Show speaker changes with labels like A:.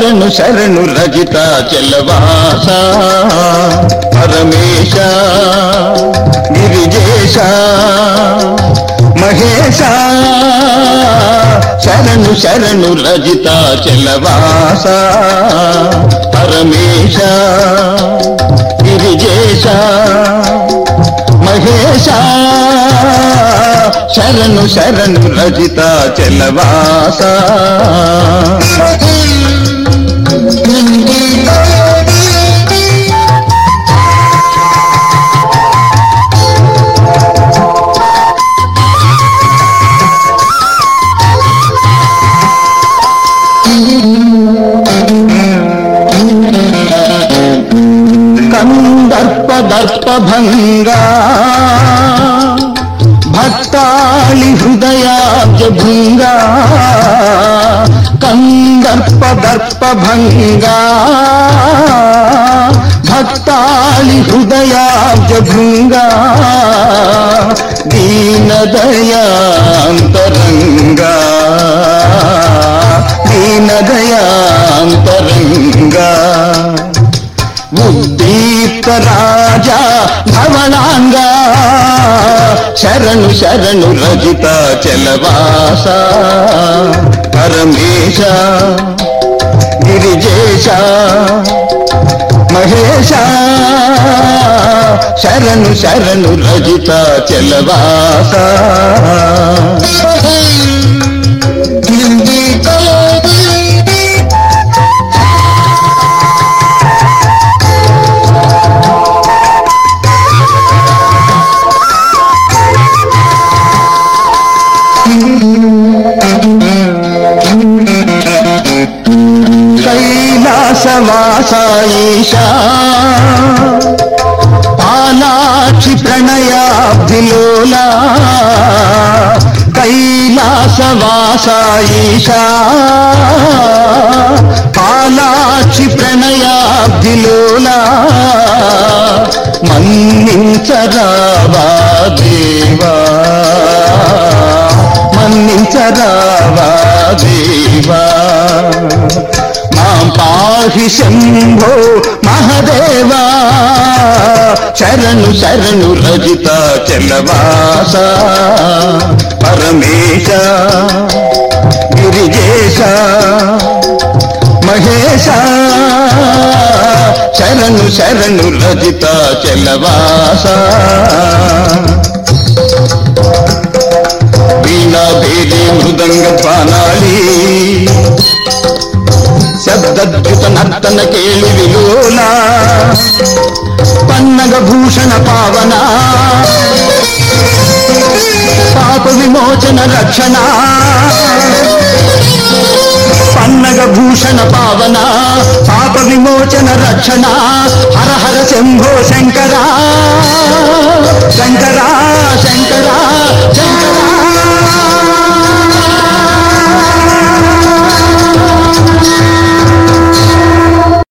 A: శరణు శరణు రజిత చెల్లవాస పరమేశ గిరిజేశ మహేశ శరణు శరణు రజిత చెల్లవాస పరమేశ గిరిజేశ మహేశ శరణు శరణు రజిత చెల్లవాస కందర్ప దర్ప భంగా భక్తాళి హృదయాబ్జ భృంగా కందర్ప దర్ప భంగా భక్తాళి హృదయాబ్జ భృంగా దీనదయాంతరంగా దీనదయాంతరంగా ఉద్దీప్త రాజా భవనాంగా శరణు శరణు రజిత చలవాస పరమేశ గిరిజేశ మహేశ శరణు శరణు రజిత చలవాస కైలాసవాసాయిషా పాలాక్షి ప్రణయాబ్ధిలోలా కైలాసవాసాయిషా పాలాక్షి ప్రణయాబ్ధిలోలా మన్నించరావా దేవా మన్నించరావా దేవా మాం పాహి శంభో మహదేవా శరణు శరణు రజిత చలవాస పరమేశ గిరిజేశ మహేశ శరణు శరణు రజిత చలవాస వీణా భేది మృదంగ బాణాలి శబ్దద్భుత నర్తన కేళి విలోల పన్నగ భూషణ పావన పాప విమోచన రక్షణ పన్నగ భూషణ పావన పాప విమోచన రక్షణ హర హర శంభో శంకర శంకర శంకర